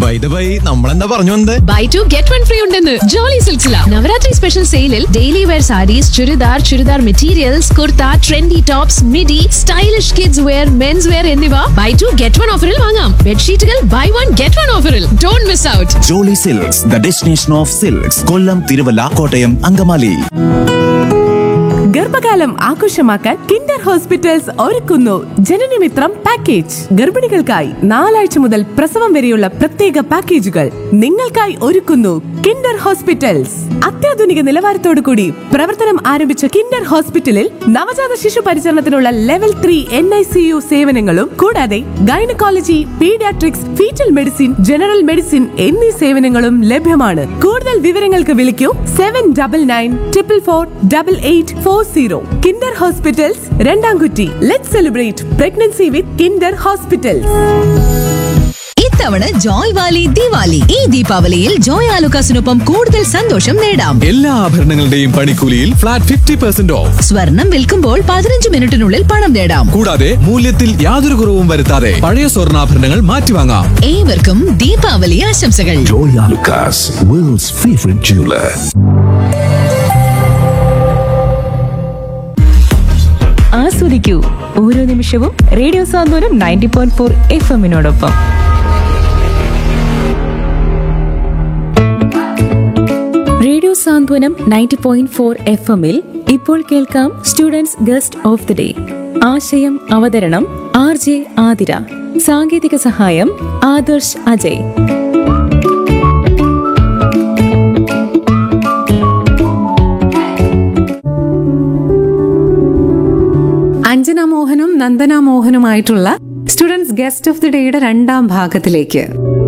By the by നമ്മളെന്താ പറഞ്ഞു വന്നത് buy two get one free ഉണ്ടെന്ന് ജോളി സിൽസില നവരാത്രി സ്പെഷ്യൽ സെയിലിൽ daily wear saris churidar churidar materials kurta trendy tops midi stylish kids wear men's wear എന്നിവ ബൈ ടു ഗെറ്റ് വൺ ഓഫറിൽ വാങ്ങാം ബെഡ്ഷീറ്റുകൾ ബൈ വൺ ഗെറ്റ് വൺ ഓഫറിൽ don't miss out Jolly silks the destination of silks Kollam Thiruvalla Kottayam Angamaly ഗർഭകാലം ആഘോഷമാക്കാൻ കിൻഡർ ഹോസ്പിറ്റൽസ് ഒരുക്കുന്നു ജനനമിത്രം package ഗർഭിണികൾക്കായി നാലാഴ്ച മുതൽ പ്രസവം വരെയുള്ള പ്രത്യേക പാക്കേജുകൾ നിങ്ങൾക്കായി ഒരുക്കുന്നു കിൻഡർ ഹോസ്പിറ്റൽസ് അത്യാധുനിക നിലവാരത്തോടു കൂടി പ്രവർത്തനം ആരംഭിച്ച കിൻഡർ ഹോസ്പിറ്റലിൽ നവജാത ശിശു പരിചരണത്തിനുള്ള level three N I C U സേവനങ്ങളും കൂടാതെ gynaecology paediatrics foetal medicine general medicine എന്നീ സേവനങ്ങളും ലഭ്യമാണ് കൂടുതൽ വിവരങ്ങൾക്ക് വിളിക്കൂ seven double nine triple four double eight four zero Kinder hospitals Randamkutti let celebrate pregnancy with Kinder hospitals ഇത്തവണ ജോയ് വാലി ദിവാലി ഈ ദീപാവലിയിൽ ജോയ് ആലുക്കാസിനൊപ്പം കൂടുതൽ സന്തോഷം നേടാം എല്ലാ ആഭരണങ്ങളുടെയും പണിക്കൂലിയിൽ ഫ്ലാറ്റ് ഫിഫ്റ്റി പെർസെന്റ് ഓഫ് സ്വർണം വിൽക്കുമ്പോൾ പതിനഞ്ച് മിനിറ്റിനുള്ളിൽ പണം നേടാം കൂടാതെ മൂല്യത്തിൽ യാതൊരു കുറവും വരുത്താതെ പഴയ സ്വർണ്ണാഭരണങ്ങൾ മാറ്റിവാങ്ങാം ഏവർക്കും ദീപാവലി ആശംസകൾ Joya Lucas, world's favorite jeweler. ആസ്വദിക്കൂ ഓരോ നിമിഷവും radio Santhwanam ninety point four F എമ്മിനോടൊപ്പം radio Santhwanam ninety point four F എമ്മിൽ ഇപ്പോൾ കേൾക്കാം students guest of the day ആശയം അവതരണം ആർ ജെ ആതിര സാങ്കേതിക സഹായം ആദർശ് അജയ് അഞ്ജന മോഹനും നന്ദന മോഹനുമായിട്ടുള്ള സ്റ്റുഡൻസ് ഗസ്റ്റ് ഓഫ് ദി ഡേയുടെ രണ്ടാം ഭാഗത്തിലേക്ക്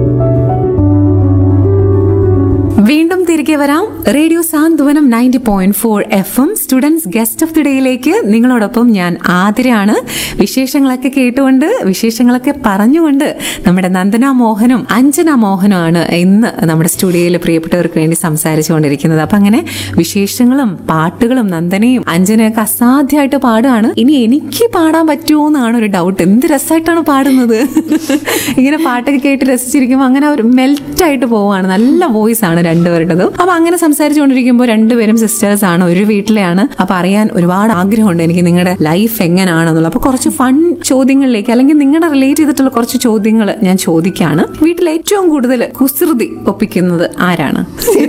വീണ്ടും തിരികെ വരാം radio Santhwanam ninety point four F M students guest of the ഡേയിലേക്ക് നിങ്ങളോടൊപ്പം ഞാൻ ആതിരയാണ് വിശേഷങ്ങളൊക്കെ കേട്ടുകൊണ്ട് വിശേഷങ്ങളൊക്കെ പറഞ്ഞുകൊണ്ട് നമ്മുടെ നന്ദന മോഹനും അഞ്ജന മോഹനുമാണ് ഇന്ന് നമ്മുടെ സ്റ്റുഡിയോയിൽ പ്രിയപ്പെട്ടവർക്ക് വേണ്ടി സംസാരിച്ചുകൊണ്ടിരിക്കുന്നത് അപ്പൊ അങ്ങനെ വിശേഷങ്ങളും പാട്ടുകളും നന്ദനയും അഞ്ജനയൊക്കെ അസാധ്യമായിട്ട് പാടുകയാണ് ഇനി എനിക്ക് പാടാൻ പറ്റുമോ എന്നാണ് ഒരു ഡൗട്ട് എന്ത് രസമായിട്ടാണ് പാടുന്നത് ഇങ്ങനെ പാട്ടൊക്കെ കേട്ട് രസിച്ചിരിക്കുമ്പോൾ അങ്ങനെ ഒരു മെൽറ്റ് ആയിട്ട് പോവാണ് നല്ല വോയിസ് ആണ് രണ്ടുപേരുടേതും അപ്പൊ അങ്ങനെ സംസാരിച്ചുകൊണ്ടിരിക്കുമ്പോൾ രണ്ടുപേരും സിസ്റ്റേഴ്സ് ആണ് ഒരു വീട്ടിലെയാണ് അപ്പൊ അറിയാൻ ഒരുപാട് ആഗ്രഹമുണ്ട് എനിക്ക് നിങ്ങളുടെ ലൈഫ് എങ്ങനെയാണെന്നുള്ളത് അപ്പൊ കുറച്ച് ഫൺ ചോദ്യങ്ങളിലേക്ക് അല്ലെങ്കിൽ നിങ്ങളുടെ റിലേറ്റ് ചെയ്തിട്ടുള്ള കുറച്ച് ചോദ്യങ്ങൾ ഞാൻ ചോദിക്കാണ് വീട്ടിൽ ഏറ്റവും കൂടുതൽ കുസൃതി ഒപ്പിക്കുന്നത് ആരാണ്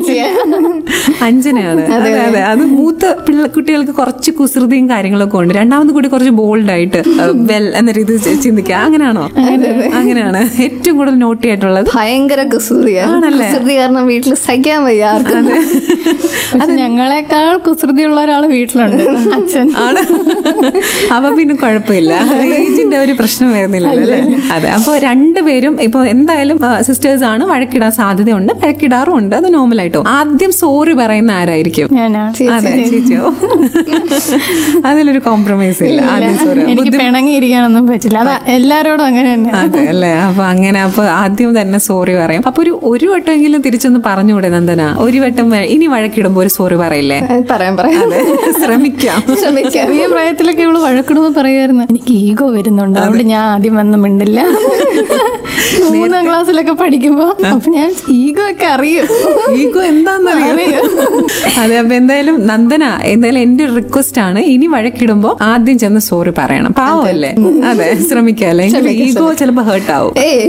അഞ്ജനയാണ് അതെ അതെ അത് മൂത്ത പിള്ള കുട്ടികൾക്ക് കുറച്ച് കുസൃതിയും കാര്യങ്ങളൊക്കെ ഉണ്ട് രണ്ടാമത് കൂടി കുറച്ച് ബോൾഡ് ആയിട്ട് വെൽ എന്ന രീതി ചിന്തിക്കുക അങ്ങനെയാണോ അങ്ങനെയാണ് ഏറ്റവും കൂടുതൽ നോട്ടി ആയിട്ടുള്ളത് ഭയങ്കര കുസൃതിയാ ആണല്ലേ? കുസൃതി കാരണം വീട്ടിൽ സഹിക്കാൻ വയ്യ ആർക്കും പക്ഷെ ഞങ്ങളെക്കാൾ കുസൃതിയുള്ള ഒരാൾ വീട്ടിലുണ്ട് അച്ഛൻ ആണ് അപ്പൊ പിന്നെ കുഴപ്പമില്ല ഏജിന്റെ ഒരു പ്രശ്നം വരുന്നില്ലല്ലോ അല്ലേ അതെ അപ്പൊ രണ്ടുപേരും ഇപ്പൊ എന്തായാലും സിസ്റ്റേഴ്സ് ആണ് വഴക്കിടാൻ സാധ്യതയുണ്ട് വഴക്കിടാറും ഉണ്ട് അത് നോർമൽ ആയിട്ടോ ആദ്യം സോറി പറയുന്ന ആരായിരിക്കും ഞാനാണ് അതെ ചേച്ചിയോ അതിലൊരു കോംപ്രമൈസ് ഇല്ല ആദ്യം സോറി എനിക്ക് പിണങ്ങിയിരിക്കാനൊന്നും പറ്റില്ല അത് എല്ലാരോടും അങ്ങനെ തന്നെ അതെ അല്ലേ അപ്പൊ അങ്ങനെ അപ്പൊ ആദ്യം തന്നെ സോറി പറയും അപ്പൊ ഒരു ഒരു വട്ടമെങ്കിലും തിരിച്ചൊന്ന് പറഞ്ഞുകൂടെ നന്ദന ഒരു വട്ടം വ- ഇനി വഴക്കിടുമ്പോ ഒരു സോറി പറയില്ലേ പറയാം പറയാം അതെ ശ്രമിക്കാം ശ്രമിക്കാം ചെറിയ പ്രായത്തിലൊക്കെ ഇവള് വഴക്കിടുമ്പോ പറയുമായിരുന്നു എനിക്ക് ഈഗോ വരുന്നുണ്ട് അതുകൊണ്ട് ഞാൻ ആദ്യം വന്ന് മിണ്ടില്ല മൂന്നാം ക്ലാസ്സിലൊക്കെ പഠിക്കുമ്പോ അപ്പൊ ഞാൻ ഈഗോ ഒക്കെ അറിയും ഈഗോ എന്താന്നറിയോ അതെ അപ്പൊ എന്തായാലും നന്ദന എന്തായാലും എന്റെ ഒരു റിക്വസ്റ്റ് ആണ് ഇനി വഴക്കിടുമ്പോ ആദ്യം ചെന്ന് സോറി പറയണം പാവമല്ലേ അതെ ശ്രമിക്കാം അല്ലെങ്കിൽ ഈഗോ ചിലപ്പോ ഹേർട്ട് ആവും ഏയ്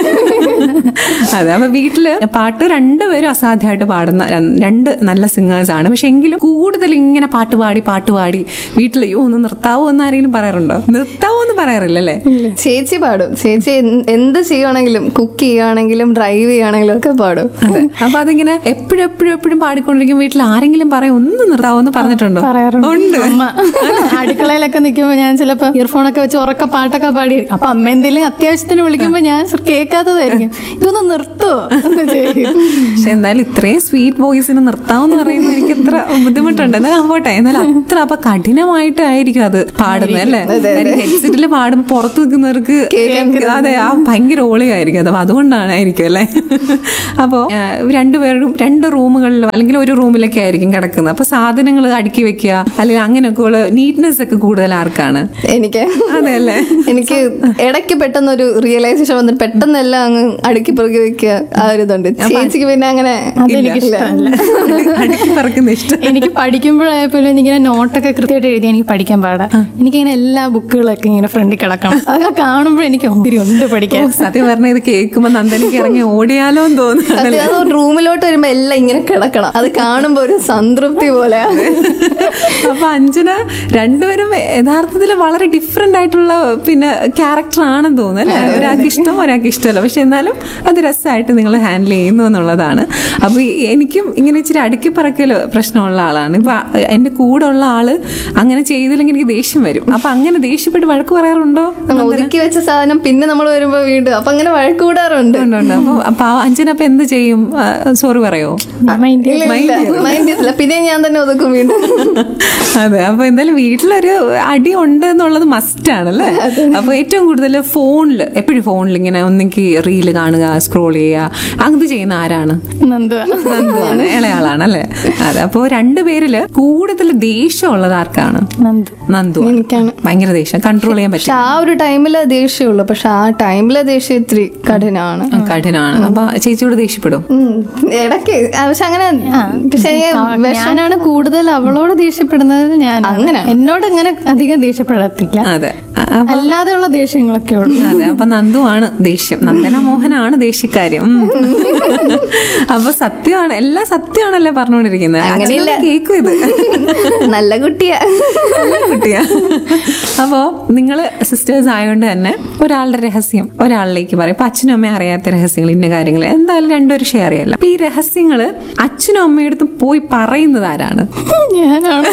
അതെ അപ്പൊ വീട്ടില് പാട്ട് രണ്ടുപേരും അസാധ്യമായിട്ട് പാടുന്ന ര- രണ്ട് നല്ല സിംഗേഴ്സ് ആണ് പക്ഷെ എങ്കിലും കൂടുതൽ ഇങ്ങനെ പാട്ട് പാടി പാട്ട് പാടി വീട്ടിൽ അയ്യോ ഒന്ന് നിർത്താവോ എന്ന് ആരെങ്കിലും പറയാറുണ്ടോ നിർത്താവോ എന്ന് പറയാറില്ലല്ലേ ചേച്ചി പാടും ചേച്ചി എന്ത് എന്ത് ചെയ്യുവാണെങ്കിലും കുക്ക് ചെയ്യുകയാണെങ്കിലും ഡ്രൈവ് ചെയ്യുകയാണെങ്കിലും ഒക്കെ പാടും അതെ അപ്പൊ അതിങ്ങനെ എപ്പോഴും എപ്പോഴും എപ്പോഴും പാടിക്കൊണ്ടിരിക്കും വീട്ടിൽ ആരെങ്കിലും പറയും ഒന്ന് നിർത്താവോ എന്ന് പറഞ്ഞിട്ടുണ്ടോ പറയാറുണ്ട് ഉണ്ട് അമ്മ അടുക്കളയിലൊക്കെ നിൽക്കുമ്പോ ഞാൻ ചിലപ്പോ ഇയർഫോൺ ഒക്കെ വെച്ച് ഉറക്ക പാട്ടൊക്കെ പാടി അപ്പൊ അമ്മ എന്തെങ്കിലും അത്യാവശ്യത്തിന് വിളിക്കുമ്പോ ഞാൻ കേൾക്കാത്തതായിരിക്കും ഇതൊന്ന് നിർത്തുവോ എന്ന് ചോദിക്കും. പക്ഷെ എന്നാലും ഇത്രയും സ്വീറ്റ് വോയിസിന് നിർത്താമെന്ന് പറയുന്നത് എനിക്ക് ഇത്ര ബുദ്ധിമുട്ടുണ്ട് എന്നാൽ ആവട്ടെ എന്നാൽ അത്ര അപ്പൊ കഠിനമായിട്ടായിരിക്കും അത് പാടുന്നത് അല്ലേ ഹെഡ്സെറ്റിൽ പാടുമ്പോൾ പുറത്ത് നിൽക്കുന്നവർക്ക് അതെ ആ ഭയങ്കര ഓളിയായിരിക്കും അത് അപ്പൊ അതുകൊണ്ടാണായിരിക്കും അല്ലേ അപ്പോ ആ, രണ്ടുപേരും രണ്ട് റൂമുകളിലും അല്ലെങ്കിൽ ഒരു റൂമിലൊക്കെ ആയിരിക്കും കിടക്കുന്നത് അപ്പൊ സാധനങ്ങൾ അടുക്കി വെക്കുക അല്ലെങ്കിൽ അങ്ങനെയൊക്കെ ഉള്ള നീറ്റ്നെസ് ഒക്കെ കൂടുതൽ ആർക്കാണ് എനിക്ക് അതെ അല്ലേ എനിക്ക് ഇടയ്ക്ക് പെട്ടെന്ന് ഒരു റിയലൈസേഷൻ വന്നിട്ട് പെട്ടെന്ന് എല്ലാം അങ്ങ് അടുക്കി പെറുക്കി വെക്കും നിൽക്കുക ആ ഒരു ഇതുണ്ട് ചേച്ചിക്ക് പിന്നെ അങ്ങനെ അതെനിക്ക് ഇല്ല. ഇഷ്ടമല്ല അടുക്കി പറക്കുന്ന ഇഷ്ടം എനിക്ക് പഠിക്കുമ്പോഴായപ്പോലും എനിക്കിങ്ങനെ നോട്ടൊക്കെ കൃത്യമായിട്ട് എഴുതി എനിക്ക് പഠിക്കാൻ പാടാ എനിക്കിങ്ങനെ എല്ലാ ബുക്കുകളൊക്കെ ഇങ്ങനെ ഫ്രണ്ടിൽ കിടക്കണം അതൊക്കെ കാണുമ്പോൾ എനിക്ക് ഒത്തിരി ഉണ്ട് പഠിക്കാൻ സത്യം പറഞ്ഞ ഇത് കേൾക്കുമ്പോ നന്ദനക്ക് ഇറങ്ങി ഓടിയാലോ എന്ന് തോന്നുന്നു അത് അത് റൂമിലോട്ട് വരുമ്പോ എല്ലാം ഇങ്ങനെ കിടക്കണം അത് കാണുമ്പോ ഒരു സംതൃപ്തി പോലെ അപ്പൊ അഞ്ജന രണ്ടുപേരും യഥാർത്ഥത്തിൽ വളരെ ഡിഫറെന്റ് ആയിട്ടുള്ള പിന്നെ ക്യാരക്ടർ ആണെന്ന് തോന്നുന്നു അല്ലേ ഒരാൾക്ക് ഇഷ്ടം ഒരാൾക്ക് ഇഷ്ടമല്ല പക്ഷെ എന്നാലും അത് രസമായിട്ട് നിങ്ങൾ ഹാൻഡിൽ ചെയ്യുന്നു എന്നുള്ളതാണ് അപ്പൊ ഈ എനിക്കും ഇങ്ങനെ ഇച്ചിരി അടുക്കി പറക്കല് പ്രശ്നമുള്ള ആളാണ് ഇപ്പൊ എന്റെ കൂടെ ഉള്ള ആള് അങ്ങനെ ചെയ്തില്ലെങ്കിൽ എനിക്ക് ദേഷ്യം വരും അപ്പൊ അങ്ങനെ ദേഷ്യപ്പെട്ട് വഴക്ക് പറയാറുണ്ടോ നമ്മൾ ഒതുക്കി വെച്ച സാധനം പിന്നെ നമ്മൾ വരുമ്പോ വീണ്ടും അപ്പൊ അങ്ങനെ വഴക്കൂടാറുണ്ട് ഉണ്ട്, ഉണ്ട്. അപ്പൊ അപ്പൊ ആ അഞ്ജന അപ്പൊ എന്ത് ചെയ്യും സോറി പറയോ മൈൻഡ് ഇല്ല, ഇല്ല, mind ചെയ്തില്ല. പിന്നെ ഞാൻ തന്നെ ഒതുക്കും വീണ്ടും അതെ അപ്പൊ എന്തായാലും വീട്ടിലൊരു അടി ഉണ്ട് എന്നുള്ളത് മസ്റ്റ് ആണല്ലേ അപ്പൊ ഏറ്റവും കൂടുതൽ ഫോണിൽ എപ്പോഴും ഫോണിൽ ഇങ്ങനെ ഒന്നെങ്കിൽ റീല് കാണുക സ്ക്രോൾ ചെയ്യുക അത് ചെയ്യുന്ന ആരാണ് നന്ദുവാ നന്ദുവാണ് ഇളയാളാണ് അല്ലേ അതെ അപ്പൊ രണ്ടുപേരില് കൂടുതൽ ദേഷ്യം ഉള്ളത് ആർക്കാണ് നന്ദു നന്ദു എനിക്കാണ്. ഭയങ്കര ദേഷ്യം കൺട്രോൾ ചെയ്യാൻ പക്ഷെ പറ്റും ആ ഒരു ടൈമില് ദേഷ്യമുള്ളൂ പക്ഷെ ആ ടൈമിലെ ദേഷ്യം ഇത്തിരി കഠിനമാണ് കഠിനാണ് അപ്പൊ ചേച്ചിയോട് ദേഷ്യപ്പെടും ഉം. ഇടയ്ക്ക് ആ, പക്ഷെ അങ്ങനെ പക്ഷെ വിഷം ഞാനാണ് കൂടുതൽ അവളോട് ദേഷ്യപ്പെടുന്നത് ഞാൻ അങ്ങനെ. എന്നോട് ഇങ്ങനെ അധികം ദേഷ്യപ്പെടത്തില്ല അതെ അ- അപ്പൊ അല്ലാതെയുള്ള ദേഷ്യങ്ങളൊക്കെ ഉള്ളു അതെ അപ്പൊ നന്ദു ആണ് ദേഷ്യം നന്ദന മോഹനാണ് ദേഷ്യക്കാര്യം ഉം. അപ്പൊ സത്യമാണ് എല്ലാം സത്യമാണല്ലേ പറഞ്ഞുകൊണ്ടിരിക്കുന്നത് അങ്ങനെയില്ല. അച്ഛനൊന്ന് കേക്കും ഇത് നല്ല കുട്ടിയാ നല്ല കുട്ടിയാ അപ്പോ നിങ്ങള് സിസ്റ്റേഴ്സ് ആയതുകൊണ്ട് തന്നെ ഒരാളുടെ രഹസ്യം ഒരാളിലേക്ക് പറയും ഇപ്പൊ അച്ഛനും അമ്മയും അറിയാത്ത രഹസ്യങ്ങൾ ഇന്ന കാര്യങ്ങൾ എന്തായാലും രണ്ടുപേരും ഷെയർ ചെയ്യല്ല അപ്പൊ ഈ രഹസ്യങ്ങള് അച്ഛനും അമ്മയടുത്ത് പോയി പറയുന്നത് ആരാണ് ഞാനാണ്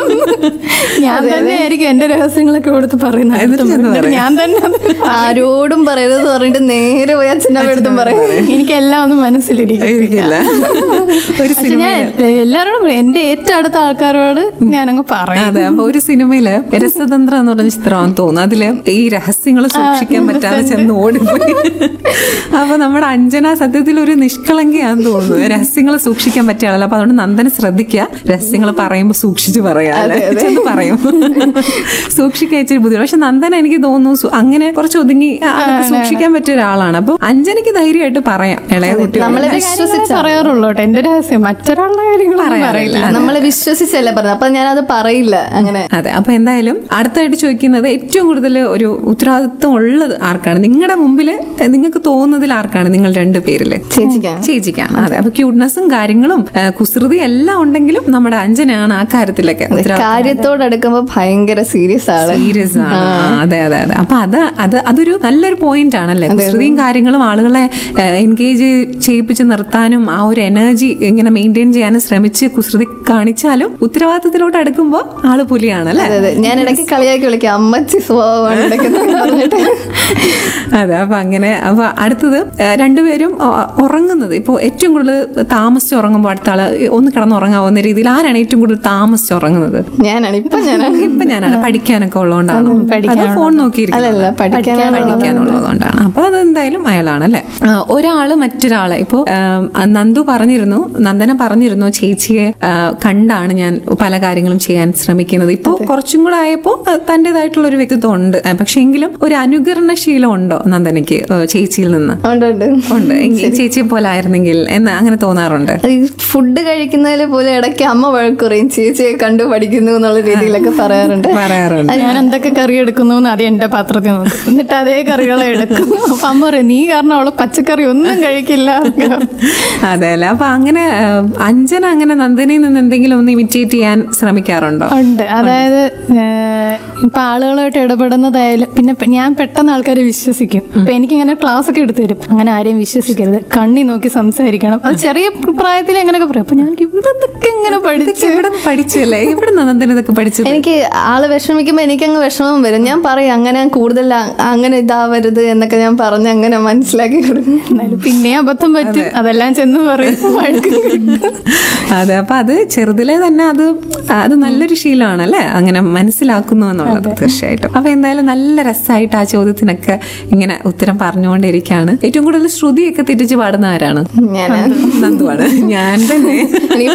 ഞാൻ തന്നെ ആയിരിക്കും എന്റെ രഹസ്യങ്ങളൊക്കെ കൊടുത്ത് പറയുന്നത് എന്നിട്ട് ചെന്ന് എന്നിട്ട് പറയും. ഞാൻ തന്നെ അത് ആരോടും പറയരുത് പറഞ്ഞിട്ട് നേരെ പോയി അച്ഛൻ്റെ അടുത്തും പറയും എനിക്കെല്ലാം ഒന്ന് മനസ്സിലിരിക്കും ഇരിക്കില്ല ഒരു പക്ഷെ സിനിമ ഞാൻ എല്ലാവരോടും പറയും. എന്റെ ഏറ്റവും അടുത്ത ആൾക്കാരോട് ഞാനങ്ങ് പറയും അതെ അപ്പൊ ഒരു സിനിമയില് രസതന്ത്രം എന്ന് പറഞ്ഞ ചിത്രമാണെന്ന് തോന്നുന്നു അതില് ഈ രഹസ്യങ്ങൾ സൂക്ഷിക്കാൻ പറ്റാതെ ചെന്ന് ഓടിപ്പോയി അപ്പൊ നമ്മുടെ അഞ്ജന സത്യത്തിൽ ഒരു നിഷ്കളങ്കയാന്ന് തോന്നുന്നു രഹസ്യങ്ങൾ സൂക്ഷിക്കാൻ പറ്റിയ ആളല്ല അപ്പൊ അതുകൊണ്ട് നന്ദന ശ്രദ്ധിക്കുക രഹസ്യങ്ങൾ പറയുമ്പോ സൂക്ഷിച്ച് പറയാ അല്ലേ? ചെന്ന് പറയും സൂക്ഷിക്കാൻ ഇച്ചിരി ബുദ്ധിമുട്ട് പക്ഷെ നന്ദന എനിക്ക് തോന്നുന്നു സു- അങ്ങനെ കുറച്ച് ഒതുങ്ങി ആ, അതൊക്കെ സൂക്ഷിക്കാൻ പറ്റിയ ഒരാളാണ് അപ്പൊ അഞ്ജനയ്ക്ക് ധൈര്യമായിട്ട് പറയാം ഇളയ കുട്ടി നമ്മളെ കാര്യങ്ങളെ വിശ്വസിച്ച പറയാറുള്ളൂ കേട്ടോ എന്റെ രഹസ്യം മറ്റൊരാളുടെ കാര്യങ്ങളൊന്നും പറയില്ല നമ്മളെ വിശ്വസിച്ചല്ലേ പറഞ്ഞത് അപ്പൊ ഞാനത് പറയില്ല അങ്ങനെ അതെ അപ്പൊ എന്തായാലും അടുത്തായിട്ട് ചോദിക്കുന്നത് ഏറ്റവും കൂടുതൽ ഒരു ഉത്തരവാദിത്വം ഉള്ളത് ആർക്കാണ് നിങ്ങളുടെ മുമ്പിൽ നിങ്ങൾക്ക് തോന്നുന്നതിൽ ആർക്കാണ് നിങ്ങൾ രണ്ടുപേരില് ചേച്ചിക്കാണ് ചേച്ചിക്കാണ് അതെ അപ്പൊ ക്യൂട്ട്നെസ്സും കാര്യങ്ങളും ആ, കുസൃതി എല്ലാം ഉണ്ടെങ്കിലും നമ്മുടെ അഞ്ജനയാണ് ആ കാര്യത്തിലൊക്കെ കാര്യത്തോട് അടുക്കുമ്പോ ഭയങ്കര സീരിയസ് ആണ് സീരിയസ് ആണ് ആ, അതെ അതെ അതെ അപ്പൊ അത് അത് അതൊരു നല്ലൊരു പോയിന്റ് ആണല്ലേ കുസൃതിയും കാര്യങ്ങളും ആളുകളെ എൻഗേജ് ചെയ്യിപ്പിച്ച് നിർത്താനും ആ ഒരു എനർജി ഇങ്ങനെ മെയിൻറ്റെയിൻ ചെയ്യാനും ശ്രമിച്ച് കുസൃതി കാണിച്ചാലും ഉത്തരവാദിത്തത്തിലോട്ട് അടുക്കുമ്പോൾ ആള് പുലിയാണ് അല്ലേ അതെ അതെ ഞാൻ ഇടയ്ക്ക് കളിയാക്കി വിളിക്കാം അമ്മച്ചി സ്വഭാവമാണ് ഇടയ്ക്ക് എന്നൊക്കെ പറഞ്ഞിട്ട് അതെ അപ്പൊ അങ്ങനെ അപ്പൊ അടുത്തത് ആ, രണ്ടുപേരും ആ, ഉറങ്ങുന്നത് ഇപ്പോൾ ഏറ്റവും കൂടുതൽ താമസിച്ച് ഉറങ്ങുമ്പോൾ അടുത്ത ആള് ഒന്ന് കിടന്ന് ഉറങ്ങാവുന്ന രീതിയിൽ ആരാണ് ഏറ്റവും കൂടുതൽ താമസിച്ച് ഉറങ്ങുന്നത് ഞാനാണ് ഇപ്പൊ ഞാനാണ് ഇപ്പൊ ഞാനാണ് പഠിക്കാനൊക്കെ ഉള്ളതുകൊണ്ടാണ് അത് ഫോൺ നോക്കിയിരിക്കും അല്ലല്ല പഠിക്കാനാണ് പഠിക്കാനുള്ളതുകൊണ്ടാണ് അപ്പൊ അതെന്തായാലും അയാളാണ് അല്ലെ ഒരാള് മറ്റൊരാളെ ഇപ്പോ ആ, നന്ദു പറഞ്ഞിരുന്നു നന്ദന പറഞ്ഞിരുന്നു ചേച്ചിയെ ആ, കണ്ടാണ് ഞാൻ പല കാര്യങ്ങളും ചെയ്യാൻ ശ്രമിക്കുന്നത് ഇപ്പൊ കുറച്ചും കൂടെ ആയപ്പോ ആ, തന്റേതായിട്ടുള്ള ഒരു വ്യക്തിത്വം ഉണ്ട് ആ, പക്ഷെ എങ്കിലും ഒരു അനുകരണശീലം ഉണ്ടോ നന്ദനയ്ക്ക് ആ, ചേച്ചിയിൽ നിന്ന് ഉണ്ട് ഉണ്ട് ഉണ്ട് എങ്കിൽ ചേച്ചിയെ പോലെ ആയിരുന്നെങ്കിൽ എന്ന് അങ്ങനെ തോന്നാറുണ്ട് അത് ഈ ഫുഡ് കഴിക്കുന്നതിൽ പോലും ഇടയ്ക്ക് അമ്മ വഴക്കുറയും ചേച്ചിയെ കണ്ടു പഠിക്കുന്നു എന്നുള്ള രീതിയിലൊക്കെ പറയാറുണ്ട് പറയാറുണ്ട് ഞാൻ എന്തൊക്കെ കറി എടുക്കുന്നു എന്ന് ആദ്യം എന്റെ പാത്രത്തിൽ നോക്കും എന്നിട്ട് അതേ കറികളെ എടുക്കും അപ്പൊ അമ്മ പറയും നീ കാരണം അവള് പച്ചക്കറി ഒന്നും കഴിക്കില്ല അതെ അല്ലെ അപ്പൊ അങ്ങനെ ആ, അഞ്ജന അങ്ങനെ നന്ദനയിൽ നിന്ന് എന്തെങ്കിലും ഒന്ന് ഇമിറ്റേറ്റ് ചെയ്യാൻ ശ്രമിക്കാറുണ്ടോ ഉണ്ട് അതായത് ഏഹ്, ഇപ്പൊ ആളുകളായിട്ട് ഇടപെടുന്നതായാലും പിന്നെ പെ- ഞാൻ പെട്ടെന്ന് ആൾക്കാരെ വിശ്വസിക്കും ഇപ്പൊ എനിക്കിങ്ങനെ ക്ലാസ് ഒക്കെ എടുത്തു തരും അങ്ങനെ ആരെയും വിശ്വസിക്കരുത് കണ്ണി നോക്കി സംസാരിക്കണം അത് ചെറിയ പ്രായത്തിൽ അങ്ങനെയൊക്കെ പറയും അപ്പൊ ഞാൻ ഇവിടെന്തൊക്കെ ഇങ്ങനെ പഠിച്ചു ഇവിടെ പഠിച്ചല്ലേ ഇവിടെ നന്ദന ഇതൊക്കെ പഠിച്ചത് എനിക്ക് ആള് വിഷമിക്കുമ്പോ എനിക്കങ്ങ് വിഷമം വരും ഞാൻ പറയും അങ്ങനെ കൂടുതൽ അ- അങ്ങനെ ഇതാവരുത് എന്നൊക്കെ ഞാൻ പറഞ്ഞ് അങ്ങനെ മനസ്സിലാക്കി കൊടുക്കും എന്നാലും പിന്നെ അബദ്ധം പറ്റും അതെല്ലാം ചെന്ന് പറയും വഴക്ക് കേൾക്കും. അതെ അപ്പൊ അത് ചെറുതിലെ തന്നെ അത് അത് നല്ലൊരു ശീലമാണ് അല്ലെ അങ്ങനെ മനസ്സിലാക്കുന്നു എന്നുള്ളത് തീർച്ചയായിട്ടും അപ്പൊ എന്തായാലും നല്ല രസമായിട്ട് ആ ചോദ്യത്തിനൊക്കെ ഇങ്ങനെ ഉത്തരം പറഞ്ഞുകൊണ്ടിരിക്കുകയാണ് ഏറ്റവും കൂടുതൽ ശ്രുതിയൊക്കെ തെറ്റിച്ച് പാടുന്ന ആരാണ് ഞാനാ നന്ദുവാണ് ഞാൻ തന്നെ എനിക്ക്